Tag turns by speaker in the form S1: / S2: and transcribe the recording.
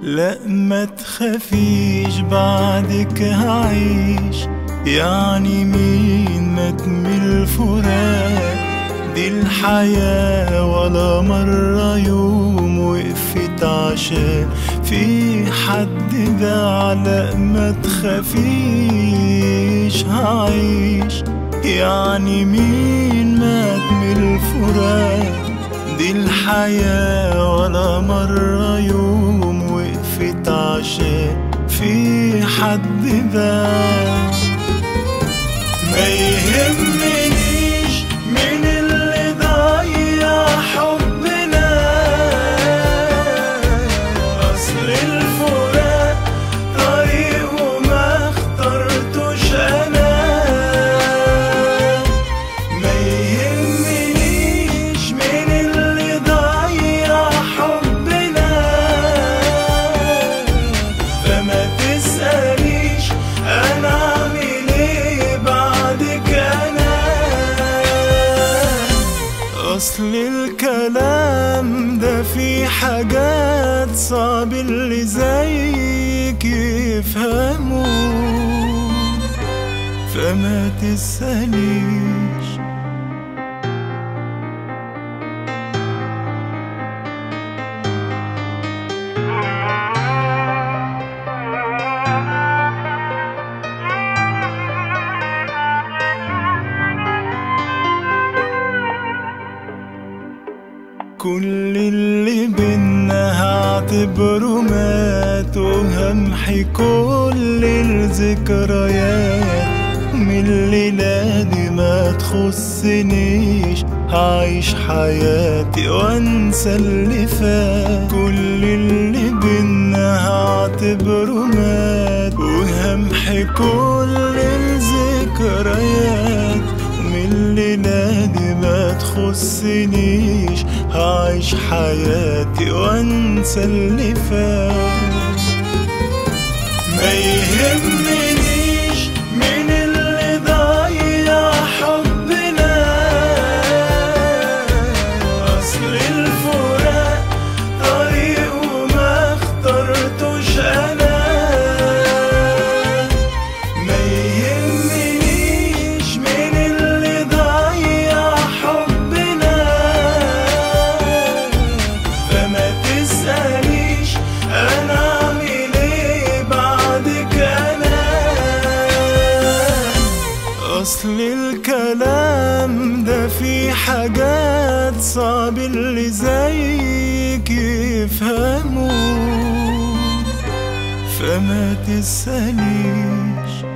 S1: لا ما تخافيش بعدك هعيش يعني مين مات من الفراق دي الحياة ولا مرة يوم وقفت عشان في حد ده لا ما تخافيش هعيش يعني مين مات من الفراق دي الحياة ولا مرة يوم وقفت عشان في حد ده ما يهمنيش مين اللي ضيع حبنا أصل الفراق طريق وما اخترتوش أنا ما يهمنيش مين اللي ضيع حبنا فما تسأليش أنا أعمل إيه بعدك أنا أصل الكلام ده في حاجات صعب اللي زيك يفهموا فما تسأليش كل اللي بينا هعتبره مات وهمحي كل الذكريات من الليلة دي ما تخصنيش هعيش حياتي وانسى اللي فات كل اللي بينا هعتبره مات وهمحي كل الذكريات من الليلة دي ما تخصنيش هعيش حياتي وانسى اللي فات ما يهمنيش مين اللي ضيع حبنا أصل الفراق طريق وما اخترتوش أنا ما يهمنيش مين اللي ضيع حبنا فما تسأليش أنا أعمل إيه بعدك أنا أصل الكلام ده في حاجات صعب اللي زيك يفهموا فما تسأليش